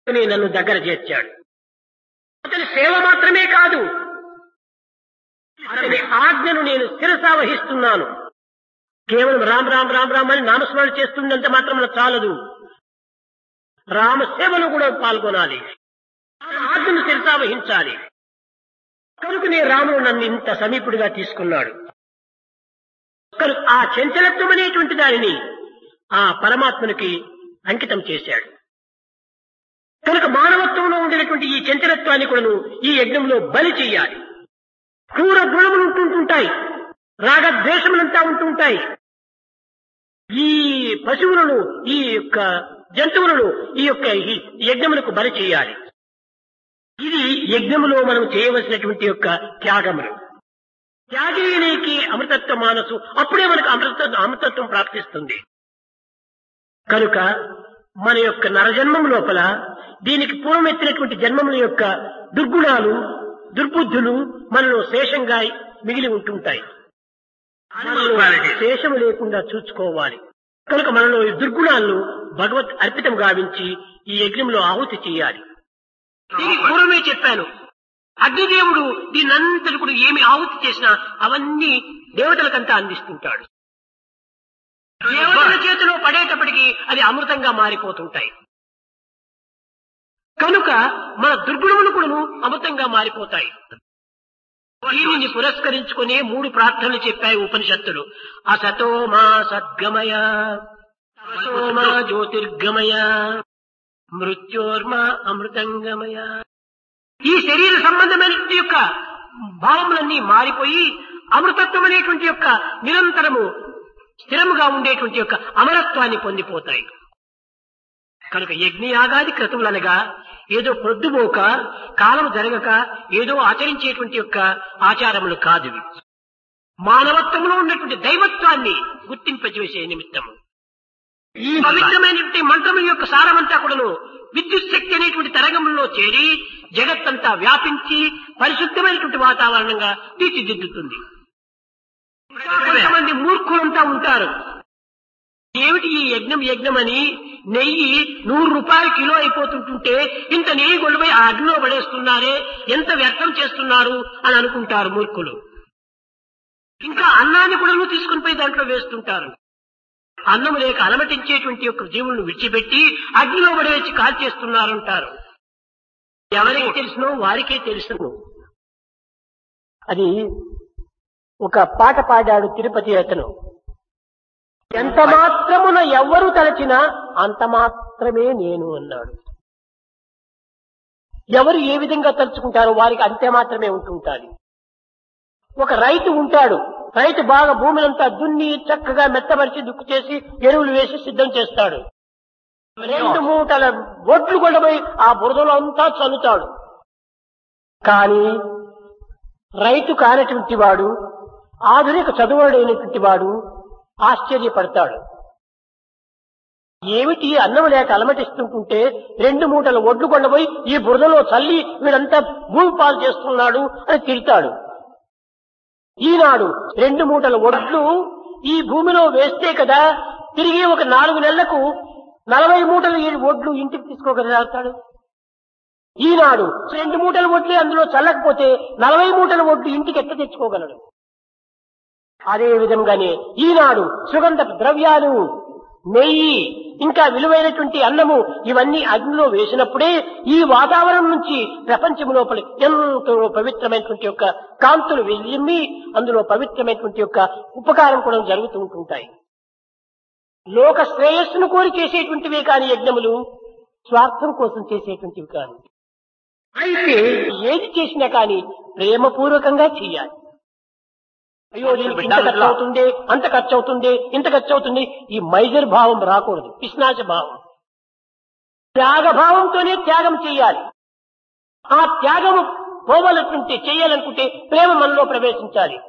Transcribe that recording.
అని నన్ను దగ్గర చేర్చాడు అతని సేవ మాత్రమే కాదు అతని ఆజ్ఞను నేను శిరసావహిస్తున్నాను కేవలం రామ్ రామ్ రామ్ రామ్ అని నామస్మరణ చేస్తున్నంత మాత్రం చాలదు రామ సేవలో కూడా పాల్గొనాలి ఆజ్ఞను శిరసావహించాలి కనుకనే రాముడు నన్ను ఇంత సమీపుడిగా తీసుకున్నాడు కనుక ఆ చంచలత్వం అనేటువంటి దానిని ఆ పరమాత్మనికి అంకితం చేశాడు కనుక మానవత్వంలో ఉండినటువంటి ఈ చంచలత్వాన్ని కూడాను ఈ యజ్ఞంలో బలి చేయాలి క్రూర గుణములు ఉంటుంటాయి రాగద్వేషములంతా ఉంటుంటాయి ఈ పశువులను ఈ యొక్క జంతువులను ఈ యొక్క ఈ యజ్ఞములకు బలి చేయాలి ఇది యజ్ఞములో మనం చేయవలసినటువంటి యొక్క త్యాగములు త్యాగీనికి అమృతత్వ మానసు అప్పుడే మనకు అమృత అమృతత్వం ప్రాప్తిస్తుంది కనుక మన యొక్క నరజన్మం లోపల దీనికి పూర్వం ఎత్తినటువంటి జన్మముల యొక్క దుర్గుణాలు దుర్బుద్ధులు మనలో శేషంగా మిగిలి ఉంటుంటాయి మనలో శేషము లేకుండా చూసుకోవాలి కనుక మనలో ఈ దుర్గుణాలను భగవత్ అర్పితం గావించి ఈ యజ్ఞంలో ఆహుతి చేయాలి దీనికి పూర్వమే చెప్పాను అగ్నిదేవుడు దీనంతటి కూడా ఏమి ఆహుతి చేసినా అవన్నీ దేవతలకంతా అందిస్తుంటాడు దేవతల చేతిలో పడేటప్పటికి అది అమృతంగా మారిపోతుంటాయి కనుక మన దుర్గుణములు కూడా అమృతంగా మారిపోతాయి దీనిని పురస్కరించుకునే మూడు ప్రార్థనలు చెప్పాయి ఉపనిషత్తులు అసతో మా సద్గమయ తమసో మా జ్యోతిర్గమయ మృత్యోర్మా అమృతంగమయ ఈ శరీర సంబంధమైనటువంటి యొక్క భావములన్నీ మారిపోయి అమృతత్వం అనేటువంటి యొక్క నిరంతరము స్థిరముగా ఉండేటువంటి యొక్క అమరత్వాన్ని పొందిపోతాయి కనుక యజ్ఞయాగాది క్రతువులనగా ఏదో ప్రొద్దుపోక కాలం జరగక ఏదో ఆచరించేటువంటి యొక్క ఆచారములు కాదు ఇవి. మానవత్వంలో ఉన్నటువంటి దైవత్వాన్ని గుర్తింపజేసే నిమిత్తము ఈ పవిత్రమైనటువంటి మంత్రముల యొక్క సారమంతా కూడాను విద్యుత్ శక్తి అనేటువంటి తరంగంలో చేరి జగత్తంతా వ్యాపించి పరిశుద్ధమైనటువంటి వాతావరణంగా తీర్చిదిద్దుతుంది ఇంకా కొంతమంది మూర్ఖులంతా ఉంటారు ఏమిటి ఈ యజ్ఞం యజ్ఞం అని నెయ్యి నూరు రూపాయలు కిలో అయిపోతుంటుంటే ఇంత నెయ్యి గొడవై ఆ అగ్నిలో పడేస్తున్నారే ఎంత వ్యర్థం చేస్తున్నారు అని అనుకుంటారు మూర్ఖులు ఇంకా అన్నాన్ని కూడా తీసుకుని పోయి దాంట్లో వేస్తుంటారు అన్నం లేక అలమటించేటువంటి యొక్క జీవులను విడిచిపెట్టి అగ్నిలో పడవేసి కాల్చేస్తున్నారంటారు ఎవరికి తెలుసునో వారికే తెలుసును అది ఒక పాట పాడాడు తిరుపతి అతను ఎంత మాత్రమున ఎవ్వరు తలచినా అంత మాత్రమే నేను అన్నాడు ఎవరు ఏ విధంగా తలుచుకుంటారో వారికి అంతే మాత్రమే ఉంటుంటారు ఒక రైతు ఉంటాడు రైతు బాగా భూమినంతా దున్ని చక్కగా మెత్తపరిచి దుక్కు చేసి ఎరువులు వేసి సిద్ధం చేస్తాడు రెండు మూటల ఒడ్లు కొడబోయి ఆ బురదలో అంతా చల్లుతాడు కానీ రైతు కానటువంటి వాడు ఆధునిక చదువుడైనటువంటి వాడు ఆశ్చర్యపడతాడు ఏమిటి అన్నం లేక అలమటిస్తుంటుంటే రెండు మూటల ఒడ్లు కొండపోయి ఈ బురదలో చల్లి వీడంతా భూమి పాలు చేస్తున్నాడు అని తిడతాడు ఈనాడు రెండు మూటల ఒడ్లు ఈ భూమిలో వేస్తే కదా తిరిగి ఒక నాలుగు నెలలకు నలభై మూటల ఈ ఒడ్లు ఇంటికి తీసుకోగలుగుతాడు ఈనాడు రెండు మూటల ఒడ్లు అందులో చల్లకపోతే నలభై మూటల ఒడ్లు ఇంటికి ఎట్ట తెచ్చుకోగలడు అదే విధంగానే ఈనాడు సుగంధ ద్రవ్యాలు నెయ్యి ఇంకా విలువైనటువంటి అన్నము ఇవన్నీ అగ్నిలో వేసినప్పుడే ఈ వాతావరణం నుంచి ప్రపంచం లోపల ఎంతో పవిత్రమైనటువంటి యొక్క కాంతులు వెళ్ళిమ్మి అందులో పవిత్రమైనటువంటి యొక్క ఉపకారం కూడా జరుగుతూ ఉంటుంటాయి లోక శ్రేయస్సును కోరి చేసేటువంటివే కాని యజ్ఞములు స్వార్థం కోసం చేసేటువంటివి కాని అయితే ఏది చేసినా కానీ ప్రేమపూర్వకంగా చేయాలి అయ్యో దీనికి ఇంత ఖర్చు అవుతుంది అంత ఖర్చు అవుతుంది ఇంత ఖర్చు అవుతుంది ఈ మైజర్ భావం రాకూడదు పిశ్నాశ భావం త్యాగ భావంతోనే త్యాగం చేయాలి ఆ త్యాగము పోవాలనుకుంటే చేయాలనుకుంటే ప్రేమ మనలో ప్రవేశించాలి